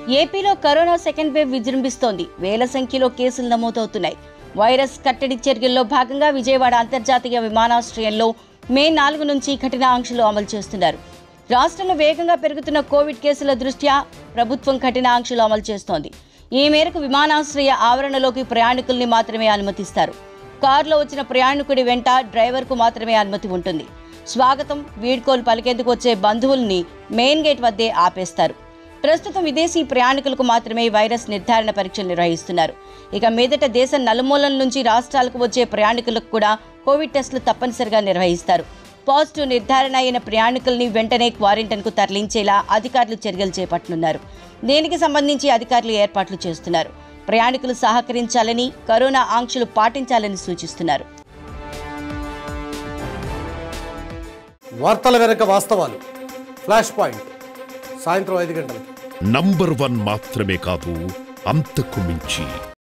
ఏపీలో corona second wave విజృంభిస్తోంది వేల సంఖ్యలో కేసులు నమోదవుతున్నాయి వైరస్ కట్టడి చర్యల్లో భాగంగా విజయవాడ అంతర్జాతీయ విమానాశ్రయంలో మే నాలుగు నుంచి కఠిన ఆంక్షలు అమలు చేస్తున్నారు రాష్ట్రంలో వేగంగా పెరుగుతున్న కోవిడ్ కేసుల దృష్ట్యా ప్రభుత్వం కఠిన ఆంక్షలు అమలు చేస్తోంది ఈ మేరకు విమానాశ్రయ ఆవరణలోకి ప్రయాణికుల్ని మాత్రమే అనుమతిస్తారు కారులో వచ్చిన ప్రయాణికుడి వెంట డ్రైవర్కు మాత్రమే అనుమతి ఉంటుంది స్వాగతం వీడ్కోలు పలికేందుకు వచ్చే బంధువుల్ని మెయిన్ గేట్ వద్దే ఆపేస్తారు ప్రస్తుతం విదేశీ ప్రయాణికులకు మాత్రమే వైరస్ నిర్ధారణ పరీక్షలు నిర్వహిస్తున్నారు ఇక మీదట దేశం నలుమూలల నుంచి రాష్ట్రాలకు వచ్చే ప్రయాణికులకు కూడా కోవిడ్ టెస్టులు తప్పనిసరిగా నిర్వహిస్తారు పాజిటివ్ నిర్ధారణ అయిన ప్రయాణికుల్ని వెంటనే క్వారంటైన్కు తరలించేలా అధికారులు చర్యలు చేపట్టనున్నారు దీనికి సంబంధించి అధికారులు ఏర్పాట్లు చేస్తున్నారు ప్రయాణికులు సహకరించాలని కరోనా ఆంక్షలు పాటించాలని సూచిస్తున్నారు వార్తల వెనక వాస్తవాలు ఫ్లాష్ పాయింట్ సాయంత్రం ఐదు గంటలకి నంబర్ వన్ మాత్రమే కాదు అంతకు మించి